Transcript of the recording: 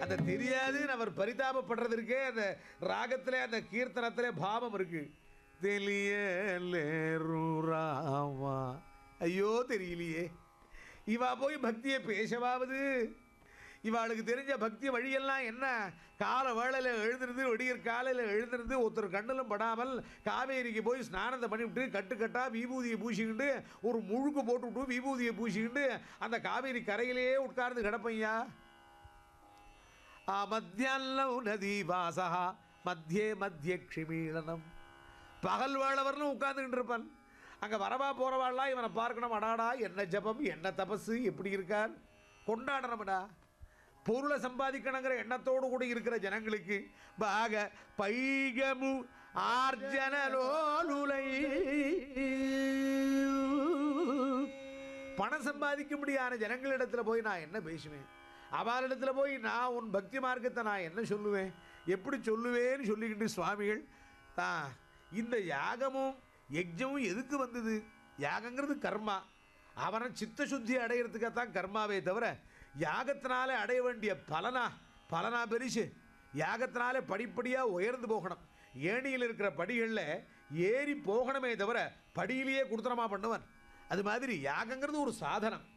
அந்த தெரியாதுன்னு அவர் பரிதாபப்படுறதற்கே அந்த ராகத்திலே அந்த கீர்த்தனத்திலே பாவம் இருக்கு தெரியலேருராமா ஐயோ தெரியலையே இவா போய் பக்தியை பேசவாவது இவாளுக்கு தெரிஞ்ச பக்தி வழியெல்லாம் என்ன கால வேளையில் எழுந்திருந்து விடியற் காலையில் எழுந்திருந்து ஒருத்தர் கண்ணிலும் படாமல் காவேரிக்கு போய் ஸ்நானத்தை பண்ணிவிட்டு கட்டு கட்டாக விபூதியை பூசிக்கிட்டு ஒரு முழுக்கு போட்டுவிட்டு விபூதியை பூசிக்கிட்டு அந்த காவேரி கரையிலேயே உட்கார்ந்து கிடப்பையா ஆ மத்தியான்லவ் நதி வாசா மத்தியே மத்திய க்ஷிமீளனம் பகல் வேளவர்னு உட்காந்துக்கிட்டு இருப்பான் அங்கே வரவா போகிறவாள்லாம் இவனை பார்க்கணும் அடாடா என்ன ஜபம் என்ன தபசு எப்படி இருக்கார் கொண்டாடணும்டா பொருளை சம்பாதிக்கணுங்கிற எண்ணத்தோடு கூட இருக்கிற ஜனங்களுக்கு பாக பைகமு ஆர்ஜனலோலுலை பணம் சம்பாதிக்க முடியாத ஜனங்களிடத்தில் போய் நான் என்ன பேசுவேன் அவளிடத்துல போய் நான் உன் பக்தி மார்க்கத்தை நான் என்ன சொல்லுவேன் எப்படி சொல்லுவேன்னு சொல்லிக்கிட்டு சுவாமிகள் தான் இந்த யாகமும் யஜ்ஜமும் எதுக்கு வந்தது யாகங்கிறது கர்மா அவனை சித்த சுத்தி அடையிறதுக்காகத்தான் கர்மாவே தவிர யாகத்தினால அடைய வேண்டிய பலனா பலனா பெருசு யாகத்தினால படிப்படியாக உயர்ந்து போகணும் ஏணியில் இருக்கிற படிகளில் ஏறி போகணுமே தவிர படியிலேயே கொடுத்தனமா பண்ணுவன் அது மாதிரி யாகங்கிறது ஒரு சாதனம்